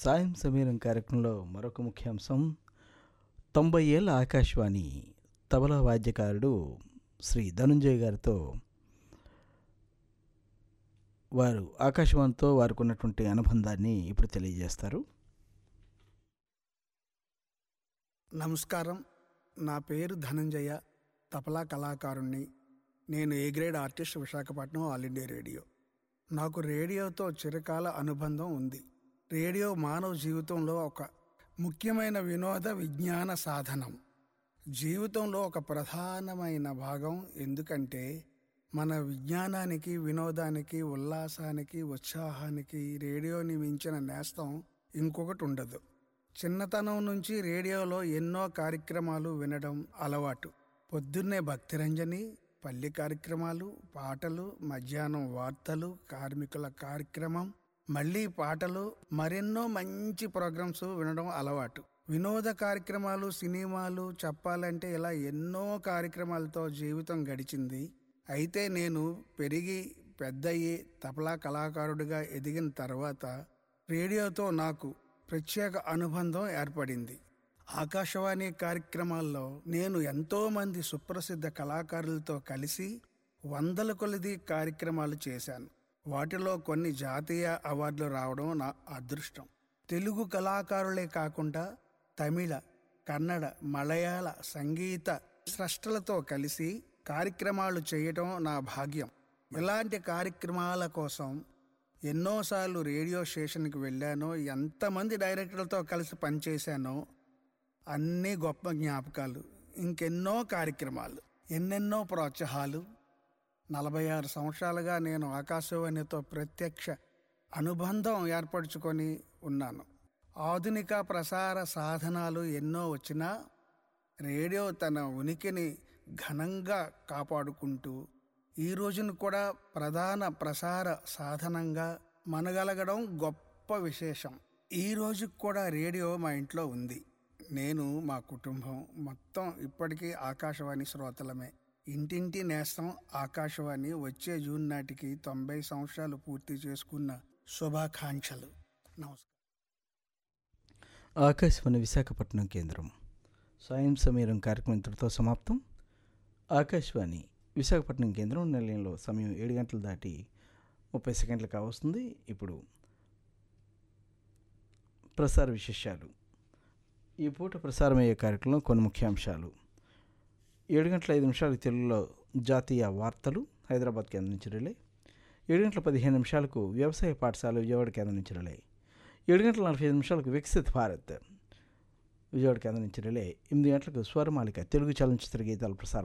సాయం సమీరం కార్యక్రమంలో మరొక ముఖ్యాంశం తొంభై ఏళ్ళ ఆకాశవాణి తబలా వాద్యకారుడు శ్రీ ధనుంజయ్ గారితో వారు ఆకాశవాణితో వారికి ఉన్నటువంటి అనుబంధాన్ని ఇప్పుడు తెలియజేస్తారు నమస్కారం నా పేరు ధనంజయ తపలా కళాకారుణ్ణి నేను A grade artist Visakhapatnam all India radio నాకు రేడియోతో చిరకాల అనుబంధం ఉంది రేడియో మానవ జీవితంలో ఒక ముఖ్యమైన వినోద విజ్ఞాన సాధనం జీవితంలో ఒక ప్రధానమైన భాగం ఎందుకంటే మన విజ్ఞానానికి వినోదానికి ఉల్లాసానికి ఉత్సాహానికి రేడియోని మించిన నేస్తం ఇంకొకటి ఉండదు చిన్నతనం నుంచి రేడియోలో ఎన్నో కార్యక్రమాలు వినడం అలవాటు పొద్దున్నే భక్తిరంజని పల్లి కార్యక్రమాలు పాటలు మధ్యాహ్నం వార్తలు కార్మికుల కార్యక్రమం మళ్ళీ పాటలు మరెన్నో మంచి ప్రోగ్రామ్స్ వినడం అలవాటు వినోద కార్యక్రమాలు సినిమాలు చెప్పాలంటే ఇలా ఎన్నో కార్యక్రమాలతో జీవితం గడిచింది అయితే నేను పెరిగి పెద్దయ్యి తబలా కళాకారుడిగా ఎదిగిన తర్వాత రేడియోతో నాకు ప్రత్యేక అనుబంధం ఏర్పడింది ఆకాశవాణి కార్యక్రమాల్లో నేను ఎంతో మంది సుప్రసిద్ధ కళాకారులతో కలిసి వందల కొలది కార్యక్రమాలు చేశాను వాటిలో కొన్ని జాతీయ అవార్డులు రావడం నా అదృష్టం తెలుగు కళాకారులే కాకుండా తమిళ కన్నడ మలయాళ సంగీత స్రష్టలతో కలిసి కార్యక్రమాలు చేయటం నా భాగ్యం ఇలాంటి కార్యక్రమాల కోసం ఎన్నోసార్లు రేడియో స్టేషన్కి వెళ్ళానో ఎంతమంది డైరెక్టర్లతో కలిసి పనిచేశానో అన్నీ గొప్ప జ్ఞాపకాలు ఇంకెన్నో కార్యక్రమాలు ఎన్నెన్నో ప్రోత్సాహాలు నలభై ఆరు సంవత్సరాలుగా నేను ఆకాశవాణితో ప్రత్యక్ష అనుబంధం ఏర్పరచుకొని ఉన్నాను ఆధునిక ప్రసార సాధనాలు ఎన్నో వచ్చినా రేడియో తన ఉనికిని ఘనంగా కాపాడుకుంటూ ఈ రోజును కూడా ప్రధాన ప్రసార సాధనంగా మనగలగడం గొప్ప విశేషం ఈ రోజుకి కూడా రేడియో మా ఇంట్లో ఉంది నేను మా కుటుంబం మొత్తం ఇప్పటికీ ఆకాశవాణి శ్రోతలమే ఇంటింటి నేస్తం ఆకాశవాణి వచ్చే జూన్ నాటికి తొంభై సంవత్సరాలు పూర్తి చేసుకున్న శుభాకాంక్షలు నమస్కారం ఆకాశవాణి విశాఖపట్నం కేంద్రం సాయం సమీరం కార్యక్రమం ఇంతటితో సమాప్తం ఆకాశవాణి విశాఖపట్నం కేంద్రం నిలయంలో సమయం ఏడు గంటలు దాటి ముప్పై సెకండ్లు కావస్తుంది ఇప్పుడు ప్రసార విశేషాలు ఈ పూట ప్రసారమయ్యే కార్యక్రమంలో కొన్ని ముఖ్యాంశాలు ఏడు గంటల ఐదు నిమిషాలకు తెలుగులో జాతీయ వార్తలు హైదరాబాద్ కేంద్రం నుంచి రిలే ఏడు గంటల పదిహేను నిమిషాలకు వ్యవసాయ పాఠశాల విజయవాడ కేంద్రం నుంచి రిలే ఏడు గంటల నలభై ఐదు నిమిషాలకు వికసిత్ భారత్ విజయవాడ కేంద్రం నుంచి రిలే ఎనిమిది గంటలకు స్వరమాలిక తెలుగు చలనచిత్ర గీతాలు ప్రసారం